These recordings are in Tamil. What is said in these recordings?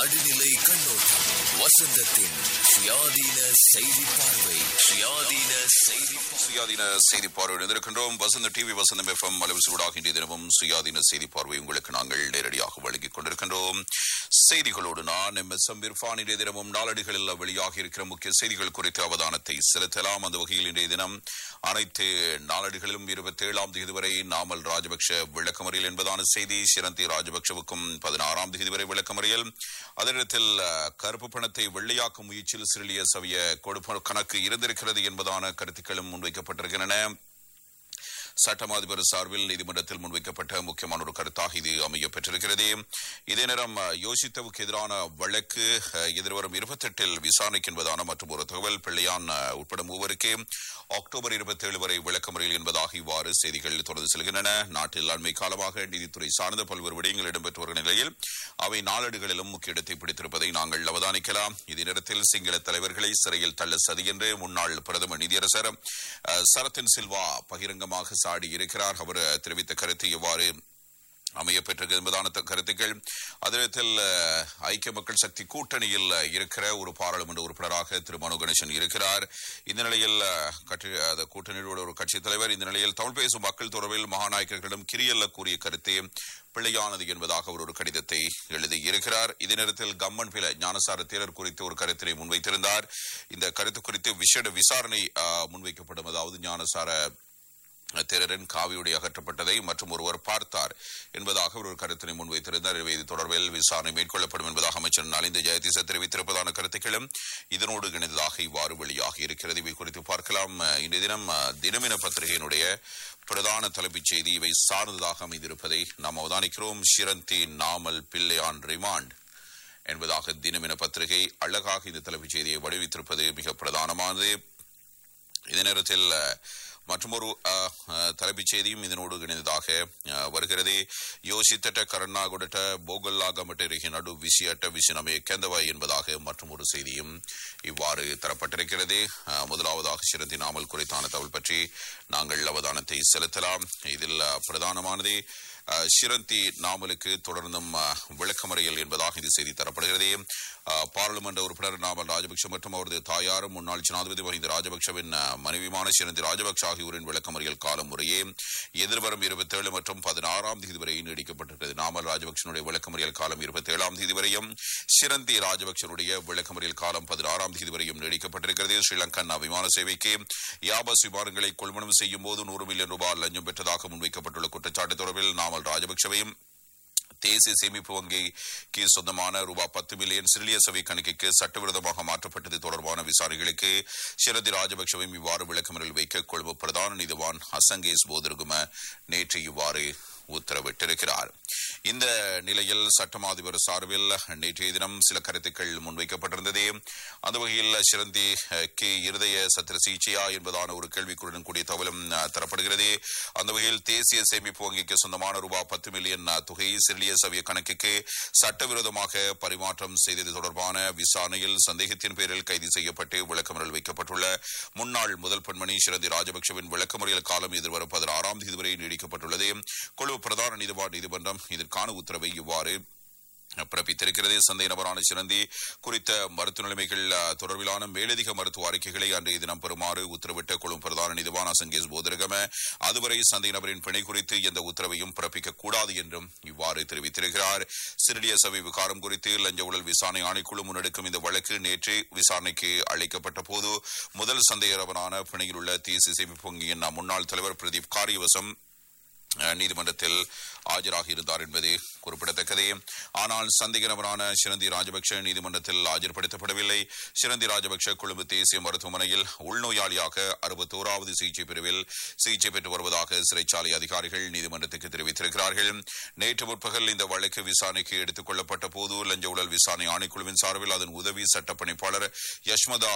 நடுநிலை கண்ணோட்டம் வசந்தத்தின் சுயாதீன செய்தி பார்வை சுயாதீன செய்தி சுயாதீன செய்தி பார்வை இருந்திருக்கின்றோம் வசந்த டிவி வசந்தம் எஃப்எம் அளவு சூடாக இன்றைய தினமும் சுயாதீன செய்தி பார்வை உங்களுக்கு நாங்கள் நேரடியாக வழங்கிக் கொண்டிருக்கின்றோம் செய்திகளோடு நான் எம் எஸ் எம் இர்ஃபான் இன்றைய தினமும் நாளடிகளில் வெளியாக இருக்கிற முக்கிய செய்திகள் குறித்து அவதானத்தை செலுத்தலாம் அந்த வகையில் இன்றைய தினம் அனைத்து நாளடிகளிலும் இருபத்தி ஏழாம் தேதி வரை நாமல் ராஜபக்ஷ விளக்கமறியல் என்பதான செய்தி சிரந்தி ராஜபக்ஷவுக்கும் பதினாறாம் தேதி வரை விளக்கமறியல் அதே நேரத்தில் அஹ், கருப்பு பணத்தை வெள்ளையாக்கும் முயற்சியில் சிறிலிய சவிய கொடுப்ப கணக்கு இருந்திருக்கிறது என்பதான கருத்துக்களும் முன்வைக்கப்பட்டிருக்கின்றன சட்டம் அதிபர் சார்பில் நீதிமன்றத்தில் முன்வைக்கப்பட்ட முக்கியமான ஒரு கருத்தாக இது அமைய பெற்றிருக்கிறது இதே நேரம் அஹ், யோசித்தவுக்கு எதிரான வழக்கு அஹ், எதிர்வரும் இருபத்தெட்டில் விசாரணைக்கு என்பதான மற்றும் ஒரு தகவல் பிள்ளையான் அஹ், உட்பட மூவருக்கு அக்டோபர் இருபத்தேழு வரை விளக்கமறியல் என்பதாக இவ்வாறு செய்திகள் தொடர்ந்து செல்கின்றன நாட்டில் அண்மை காலமாக நீதித்துறை சார்ந்த பல்வேறு விடயங்கள் இடம்பெற்று வரும் நிலையில் அவை நாளேடுகளிலும் முக்கிய இடத்தை பிடித்திருப்பதை நாங்கள் அவதானிக்கலாம் இதே நேரத்தில் சிங்கள தலைவர்களை சிறையில் தள்ள சதி என்று முன்னாள் பிரதமர் நீதியரசர் அஹ், சரத்தின் சில்வா பகிரங்கமாக சாடி இருக்கிறார் அவர் தெரிவித்த கருத்து எவ்வாறு அமைய பெற்றது என்பதான த- கருத்துக்கள் அதிரத்தில் ஐக்கிய மக்கள் சக்தி கூட்டணியில் அஹ், இருக்கிற ஒரு பாராளுமன்ற உறுப்பினராக திரு மனோ கணேசன் இருக்கிறார் இந்த நிலையில் அஹ், கட்சி அந்த கூட்டணியோட ஒரு கட்சித் தலைவர் இந்த நிலையில் தமிழ் பேசும் மக்கள் தொடர்பில் மகாநாயக்கர்களிடம் கிரியல்ல கூறிய கருத்து பிள்ளையானது என்பதாக அவர் ஒரு கடிதத்தை எழுதியிருக்கிறார் இதே நேரத்தில் கம்மன் பில ஞானசார தேரர் குறித்து ஒரு கருத்தினை முன்வைத்திருந்தார் இந்த கருத்து குறித்து விசேட விசாரணை அஹ், முன்வைக்கப்படும் அதாவது ஞானசார திரரன் காவியுடைய அகற்றப்பட்டதை மற்றும் ஒருவர் பார்த்தார் என்பதாக ஒரு கருத்தினை முன்வைத்திருந்தார் எனவே இது தொடர்பில் விசாரணை மேற்கொள்ளப்படும் என்பதாக அமைச்சர் நலிந்த ஜெயதிச தெரிவித்திருப்பதான கருத்துக்களும் இதனோடு இணைந்ததாக இவ்வாறு வெளியாகி இருக்கிறது இவை குறித்து பார்க்கலாம் அஹ், இன்றைய தினம் அஹ், தினமின பத்திரிகையினுடைய பிரதான தலைப்புச் செய்தி இவை சார்ந்ததாக அமைந்திருப்பதை நாம் அவதானிக்கிறோம் ஷிரந்தி நாமல் பிள்ளையான் ரிமாண்ட் என்பதாக தினமின பத்திரிகை அழகாக இந்த தலைப்புச் செய்தியை வடிவித்திருப்பது மிக பிரதானமானது இதே நேரத்தில் அஹ், மற்றொரு அஹ், அஹ், தலைப்புச் செய்தியும் இதனோடு இணைந்ததாக அஹ், வருகிறது யோசித்தட்ட கருணாகுடட்ட போகல்லாகமட்ட நடு விசியட்ட விசினமே கெந்தவாய் என்பதாக மற்றொரு செய்தியும் இவ்வாறு தரப்பட்டிருக்கிறது அஹ், முதலாவதாக சிறந்தி நாமல் குறித்தான தகவல் பற்றி நாங்கள் அவதானத்தை செலுத்தலாம் இதில் அஹ், பிரதானமானது அஹ், சிரந்தி நாமலுக்கு தொடர்ந்தும் அஹ், விளக்கமறியல் என்பதாக இது செய்தி தரப்படுகிறது அஹ், பாராளுமன்ற உறுப்பினர் நாமல் ராஜபக்ஷ மற்றும் அவரது தாயாரும் முன்னாள் ஜனாதிபதி மஹிந்த ராஜபக்ஷவின் அஹ், மனைவியுமான சிரந்தி ராஜபக்ஷ ஆகியோரின் விளக்கமறியல் காலம் முறையே எதிர்வரும் இருபத்தேழு மற்றும் பதினாறாம் தேதி வரை நீடிக்கப்பட்டிருக்கிறது நாமல் ராஜபக்ஷனுடைய விளக்கமறியல் காலம் இருபத்தேழாம் தேதி வரையும் சிரந்தி ராஜபக்ஷனுடைய விளக்கமறியல் காலம் பதினாறாம் தேதி வரையும் நீடிக்கப்பட்டிருக்கிறது ஸ்ரீலங்கன் விமான சேவைக்கு யாபஸ் விமானங்களை கொள்வனம் செய்யும் போது நூறு மில்லியன் ரூபாய் லஞ்சம் பெற்றதாக முன்வைக்கப்பட்டுள்ள குற்றச்சாட்டு தொடர்பில் நாமல் ராஜபக்ஷவையும் தேசிய சேமிப்பு வங்கிக்கு சொந்தமான ரூபாய் பத்து மில்லியன் சிறிலிய சபை கணக்குக்கு சட்டவிரோதமாக மாற்றப்பட்டது தொடர்பான விசாரணைகளுக்கு ஷிரதி ராஜபக்சவையும் இவ்வாறு விளக்கமறில் வைக்க கொழும்பு பிரதான நீதிவான் அசங்கேஸ் போதர்கும நேற்று இவ்வாறு உத்தரவிட்டிருக்கிறார் இந்த நிலையில் சட்டமா அதிபர் சார்பில் நேற்றைய தினம் சில கருத்துக்கள் முன்வைக்கப்பட்டிருந்தது அந்த வகையில் சிறந்தி கே இருதய சத்திர சிகிச்சையா என்பதான ஒரு கேள்விக்குறியுடன் கூடிய தகவலும் அஹ், தரப்படுகிறது அந்த வகையில் தேசிய சேமிப்பு வங்கிக்கு சொந்தமான ரூபாய் பத்து மில்லியன் அஹ், தொகை சிறிலிய சவிய கணக்குக்கு சட்டவிரோதமாக பரிமாற்றம் செய்தது தொடர்பான விசாரணையில் சந்தேகத்தின் பேரில் கைது செய்யப்பட்டு விளக்கமறியல் வைக்கப்பட்டுள்ள முன்னாள் முதல் பெண்மணி சிறந்தி ராஜபக்சவின் விளக்கமறியல் காலம் எதிர்வரும் பதினாறாம் தேதி வரை நீடிக்கப்பட்டுள்ளது கொழும்பு பிரதான நீதிவான் நீதிமன்றம் இதற்கான உத்தரவை இவ்வாறு பிறப்பித்திருக்கிறது சந்தை நபரான சிறந்தி குறித்த மருத்துவ நிலைமைகள் அஹ், தொடர்பிலான மேலதிக மருத்துவ அறிக்கைகளை அன்றைய தினம் பெறுமாறு உத்தரவிட்ட கொள்ளும் பிரதான நீதிவான் அசங்கேஸ் போதரகம அதுவரை சந்தை நபரின் பிணை குறித்து எந்த உத்தரவையும் பிறப்பிக்க கூடாது என்றும் இவ்வாறு தெரிவித்திருக்கிறார் சிறிலிய சபை விகாரம் குறித்து லஞ்ச ஊழல் விசாரணை ஆணைக்குழு முன்னெடுக்கும் இந்த வழக்கு நேற்று விசாரணைக்கு அழைக்கப்பட்ட போது முதல் சந்தேகநபரான பிணையில் உள்ள தேசிய சேமிப்பு வங்கியின் முன்னாள் தலைவர் பிரதீப் காரியவசம் அஹ், நீதிமன்றத்தில் ஆஜராகி இருந்தார் என்பது குறிப்பிடத்தக்கது ஆனால் சந்தேக நபரான சிரந்தி ராஜபக்ஷ நீதிமன்றத்தில் ஆஜர்படுத்தப்படவில்லை சிரந்தி ராஜபக்ஷ கொழும்பு தேசிய மருத்துவமனையில் உள்நோயாளியாக அறுபத்தோராவது சிகிச்சை பிரிவில் சிகிச்சை பெற்று வருவதாக சிறைச்சாலை அதிகாரிகள் நீதிமன்றத்துக்கு தெரிவித்திருக்கிறார்கள் நேற்று முற்பகல் இந்த வழக்கு விசாரணைக்கு எடுத்துக் கொள்ளப்பட்ட போது லஞ்ச ஊழல் விசாரணை ஆணைக்குழுவின் சார்பில் அதன் உதவி சட்ட பணிப்பாளர் யஷ்மதா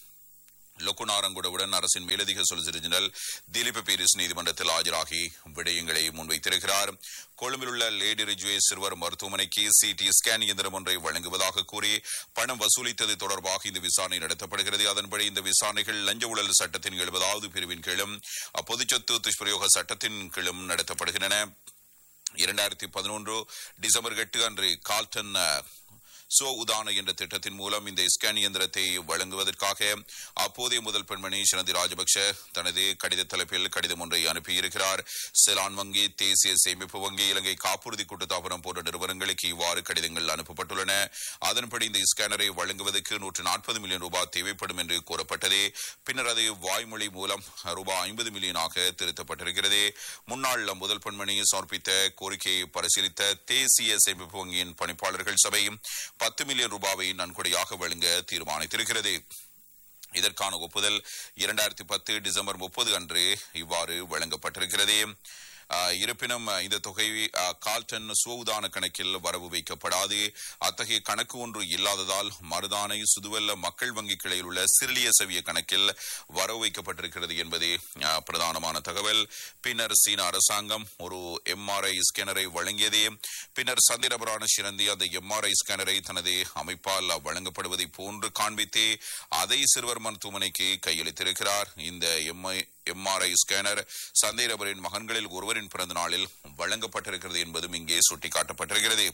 லொக்குனாரங்குடவுடன் அரசின் மேலதிக சொலிசிட்டர் ஜெனரல் திலீப் பீரிஸ் நீதிமன்றத்தில் ஆஜராகி விடயங்களை முன்வைத்திருக்கிறார் கொழும்பில் உள்ள லேடி ரிஜுவே சிறுவர் மருத்துவமனைக்கு சிடி ஸ்கேன் இயந்திரம் ஒன்றை வழங்குவதாக கூறி பணம் வசூலித்தது தொடர்பாக இந்த விசாரணை நடத்தப்படுகிறது அதன்படி இந்த விசாரணைகள் லஞ்ச ஊழல் சட்டத்தின் எழுபதாவது பிரிவின் கீழும் பொதுச்சொத்து துஷ்பிரயோக சட்டத்தின் கீழும் நடத்தப்படுகின்றன இரண்டாயிரத்தி பதினொன்று டிசம்பர் எட்டு அன்று கால்டன் அஹ், சோ உதான என்ற திட்டத்தின் மூலம் இந்த ஸ்கேன் இயந்திரத்தை வழங்குவதற்காக அப்போதைய முதல் பெண்மணி ஸ்ரீமதி ராஜபக்ஷ தனது கடித தலைப்பில் கடிதம் ஒன்றை அனுப்பியிருக்கிறார் செலான் வங்கி தேசிய சேமிப்பு வங்கி இலங்கை காப்புறுதி கூட்டுத்தாபனம் போன்ற நிறுவனங்களுக்கு இவ்வாறு கடிதங்கள் அனுப்பப்பட்டுள்ளன அதன்படி இந்த ஸ்கேனரை வழங்குவதற்கு நூற்று நாற்பது மில்லியன் ரூபாய் தேவைப்படும் என்று கூறப்பட்டது பின்னர் அது வாய்மொழி மூலம் ரூபாய் ஐம்பது மில்லியனாக திருத்தப்பட்டிருக்கிறது முன்னாள் முதல் பெண்மணி சமர்ப்பித்த கோரிக்கையை பரிசீலித்த தேசிய சேமிப்பு வங்கியின் பணிப்பாளர்கள் சபை பத்து மில்லியன் ரூபாவை நன்கொடையாக வழங்க தீர்மானித்திருக்கிறது இதற்கான ஒப்புதல் இரண்டாயிரத்தி பத்து டிசம்பர் முப்பது அன்று இவ்வாறு வழங்கப்பட்டிருக்கிறது ஆஹ், இருப்பினும் அஹ், இந்த தொகை ஆஹ், கால்டன் சுவதான கணக்கில் வரவு வைக்கப்படாது அத்தகைய கணக்கு ஒன்று இல்லாததால் மருதானை சுதுவல்ல மக்கள் வங்கி கிளையில் உள்ள சிறிலிய செவிய கணக்கில் வரவு வைக்கப்பட்டிருக்கிறது என்பதே ஆஹ், பிரதானமான தகவல் பின்னர் சீன அரசாங்கம் ஒரு எம்ஆர்ஐ ஸ்கேனரை வழங்கியதே பின்னர் சந்திரபுரான சிறந்தி அந்த எம்ஆர்ஐ ஸ்கேனரை தனது அமைப்பால் வழங்கப்படுவதை போன்று காண்பித்து அதை சிறுவர் மருத்துவமனைக்கு கையளித்திருக்கிறார் இந்த எம்ஐ எம்ஆர்ஐ ஸ்கேனர் சந்தேக நபரின் மகன்களில் ஒருவரின் பிறந்த நாளில் வழங்கப்பட்டிருக்கிறது என்பதும் இங்கே சுட்டிக்காட்டப்பட்டிருக்கிறது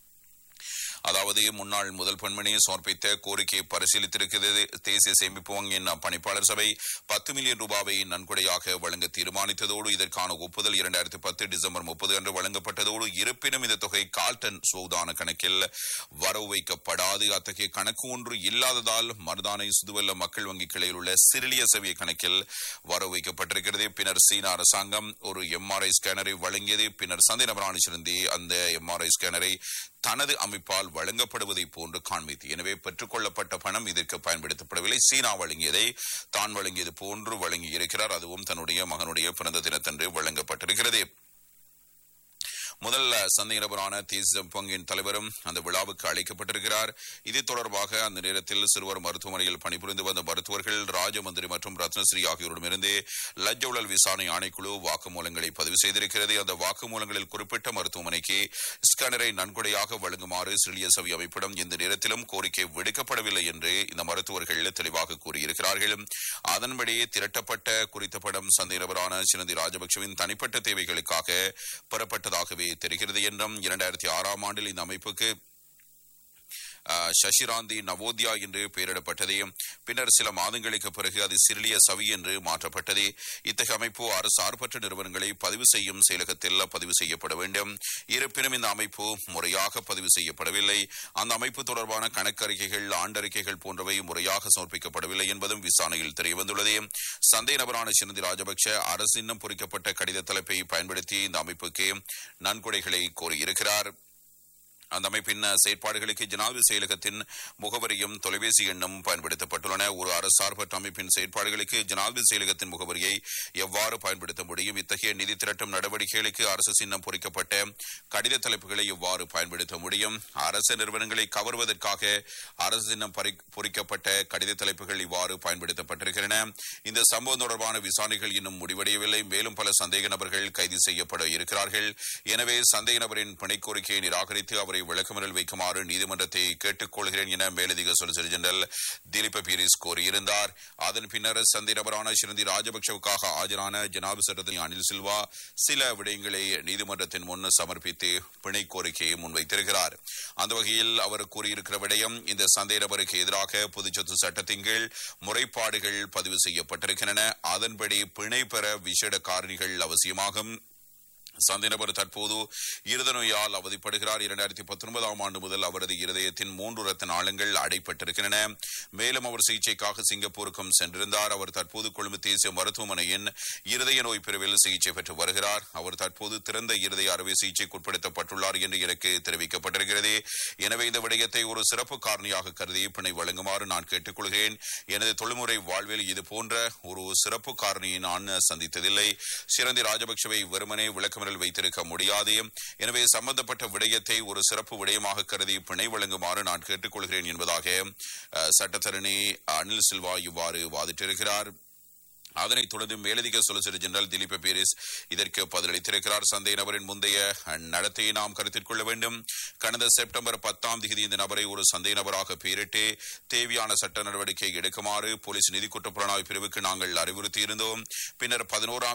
அதாவது முன்னாள் முதல் பெண்மணி சமர்ப்பித்த கோரிக்கையை பரிசீலித்திருக்கிறது தேசிய சேமிப்பு வங்கியின் பணிப்பாளர் சபை பத்து மில்லியன் ரூபாவை நன்கொடையாக வழங்க தீர்மானித்ததோடு இதற்கான ஒப்புதல் இரண்டாயிரத்தி பத்து டிசம்பர் முப்பது அன்று வழங்கப்பட்டதோடு இருப்பினும் இந்த தொகை கால்டன் சோதான கணக்கில் வரவு வைக்கப்படாது அத்தகைய கணக்கு ஒன்று இல்லாததால் மருதானை சுதுவல்ல மக்கள் வங்கி கிளையில் உள்ள சிறிலிய செவிய கணக்கில் வரவு வைக்கப்பட்டிருக்கிறது பின்னர் சீன அரசாங்கம் ஒரு எம்ஆர்ஐ ஸ்கேனரை வழங்கியது பின்னர் சந்தை நபராணி சிறந்தி அந்த எம்ஆர்ஐ ஸ்கேனரை தனது அமைப்பால் வழங்கப்படுவதை போன்று காண்பித்து எனவே பெற்றுக்கொள்ளப்பட்ட பணம் இதற்கு பயன்படுத்தப்படவில்லை சீனா வழங்கியதை தான் வழங்கியது போன்று வழங்கியிருக்கிறார் அதுவும் தன்னுடைய மகனுடைய பிறந்த தினத்தன்று வழங்கப்பட்டிருக்கிறது முதல் சந்தை நபரான தேசிய பங்கின் தலைவரும் அந்த விழாவுக்கு அழைக்கப்பட்டிருக்கிறார் இது தொடர்பாக அந்த நேரத்தில் சிறுவர் மருத்துவமனையில் பணிபுரிந்து வந்த மருத்துவர்கள் ராஜமந்திரி மற்றும் ரத்னஸ்ரீ ஆகியோரிடமிருந்து லஞ்ச ஊழல் விசாரணை ஆணைக்குழு வாக்குமூலங்களை பதிவு செய்திருக்கிறது அந்த வாக்குமூலங்களில் குறிப்பிட்ட மருத்துவமனைக்கு ஸ்கேனரை நன்கொடையாக வழங்குமாறு சிறிய சபை அமைப்பிடம் இந்த நேரத்திலும் கோரிக்கை விடுக்கப்படவில்லை என்று இந்த மருத்துவர்கள் தெளிவாக கூறியிருக்கிறார்கள் அதன்படி திரட்டப்பட்ட குறித்த படம் சந்தை நபரான சிறந்தி ராஜபக்சவின் தனிப்பட்ட தேவைகளுக்காக பெறப்பட்டதாகவே தெரிகிறது என்றும் இரண்டாயிரத்தி ஆறாம் ஆண்டில் இந்த அமைப்புக்கு ஆஹ், சசிராந்தி நவோத்யா என்று பெயரிடப்பட்டது பின்னர் சில மாதங்களுக்கு பிறகு அது சிறிலிய சவி என்று மாற்றப்பட்டது இத்தகைய அமைப்பு அரசு சார்பற்ற நிறுவனங்களை பதிவு செய்யும் செயலகத்தில் பதிவு செய்யப்பட வேண்டும் இருப்பினும் இந்த அமைப்பு முறையாக பதிவு செய்யப்படவில்லை அந்த அமைப்பு தொடர்பான கணக்கறிக்கைகள் ஆண்டறிக்கைகள் போன்றவை முறையாக சமர்ப்பிக்கப்படவில்லை என்பதும் விசாரணையில் தெரியவந்துள்ளது சந்தேக நபரான சிறந்தி ராஜபக்ஷ அரசு இன்னும் பொறிக்கப்பட்ட கடித தலைப்பை பயன்படுத்தி இந்த அமைப்புக்கு நன்கொடைகளை கோரியிருக்கிறார் அந்த அமைப்பின் செயற்பாடுகளுக்கு ஜனாதிபதி செயலகத்தின் முகவரியும் தொலைபேசி எண்ணும் பயன்படுத்தப்பட்டுள்ளன ஒரு அரசார்பற்ற அமைப்பின் செயற்பாடுகளுக்கு ஜனாதிபதி செயலகத்தின் முகவரியை எவ்வாறு பயன்படுத்த முடியும் இத்தகைய நிதி திரட்டும் நடவடிக்கைகளுக்கு அரசு சின்னம் பொறிக்கப்பட்ட கடித தலைப்புகளை எவ்வாறு பயன்படுத்த முடியும் அரசு நிறுவனங்களை கவர்வதற்காக அரசு சின்னம் பறி- பொறிக்கப்பட்ட கடித தலைப்புகள் இவ்வாறு பயன்படுத்தப்பட்டிருக்கின்றன இந்த சம்பவம் தொடர்பான விசாரணைகள் இன்னும் முடிவடையவில்லை மேலும் பல சந்தேக நபர்கள் கைது செய்யப்பட இருக்கிறார்கள் எனவே சந்தேக நபரின் பிணை கோரிக்கையை நிராகரித்து அவரை விளக்கமறில் வைக்குமாறு நீதிமன்றத்தை கேட்டுக் கொள்கிறேன் என மேலதிக சொலிசிட்டர் ஜெனரல் திலீப பீரிஸ் கோரியிருந்தார் அதன் பின்னர் சந்தேக நபரான சிறந்தி ராஜபக்சவுக்காக ஆஜரான ஜனாபி சட்டத்தின் அனில் சில்வா சில விடயங்களை நீதிமன்றத்தின் முன் சமர்ப்பித்து பிணை கோரிக்கையை முன்வைத்திருக்கிறார் அந்த வகையில் அவர் கூறியிருக்கிற விடயம் இந்த சந்தேக நபருக்கு எதிராக பொதுச்சொத்து சட்டத்தின் கீழ் முறைப்பாடுகள் பதிவு செய்யப்பட்டிருக்கின்றன அதன்படி பிணை பெற விசேட காரணிகள் அவசியமாகும் சந்தை நபர் தற்போது இருத நோயால் அவதிப்படுகிறார் இரண்டாயிரத்தி பத்தொன்பதாம் ஆண்டு முதல் அவரது இருதயத்தின் மூன்று ரத்த நாளங்கள் அடைப்பட்டிருக்கின்றன மேலும் அவர் சிகிச்சைக்காக சிங்கப்பூருக்கும் சென்றிருந்தார் அவர் தற்போது கொழும்பு தேசிய மருத்துவமனையின் இருதய நோய் பிரிவில் சிகிச்சை பெற்று வருகிறார் அவர் தற்போது திறந்த இருதய அறுவை சிகிச்சைக்குட்படுத்தப்பட்டுள்ளார் என்று எனக்கு தெரிவிக்கப்பட்டிருக்கிறது எனவே இந்த விடயத்தை ஒரு சிறப்பு காரணியாக கருதி பிணை வழங்குமாறு நான் கேட்டுக்கொள்கிறேன் எனது தொழில்முறை வாழ்வில் இது போன்ற ஒரு சிறப்பு காரணியை நான் சந்தித்ததில்லை சிறந்தி ராஜபக்சவை வெறுமனே விளக்கமறில் வைத்திருக்க முடியாது எனவே சம்பந்தப்பட்ட விடயத்தை ஒரு சிறப்பு விடயமாக கருதி பிணை வழங்குமாறு நான் கேட்டுக்கொள்கிறேன் என்பதாக அஹ், சட்டத்தரணி அனில் சில்வா இவ்வாறு வாதிட்டிருக்கிறார் அதனைத் தொடர்ந்து மேலதிக சொலிசிட்டர் ஜெனரல் திலீப் பீரிஸ் இதற்கு பதிலளித்திருக்கிறார் சந்தேக நபரின் முந்தைய நடத்தையை நாம் கருத்தில் கொள்ள வேண்டும் கடந்த செப்டம்பர் பத்தாம் தேதி இந்த நபரை ஒரு சந்தேக நபராக பெயரிட்டு தேவையான சட்ட நடவடிக்கை எடுக்குமாறு போலீஸ் நிதி குற்றப்புலனாய்வு பிரிவுக்கு நாங்கள் அறிவுறுத்தியிருந்தோம் பின்னர் பதினோராம்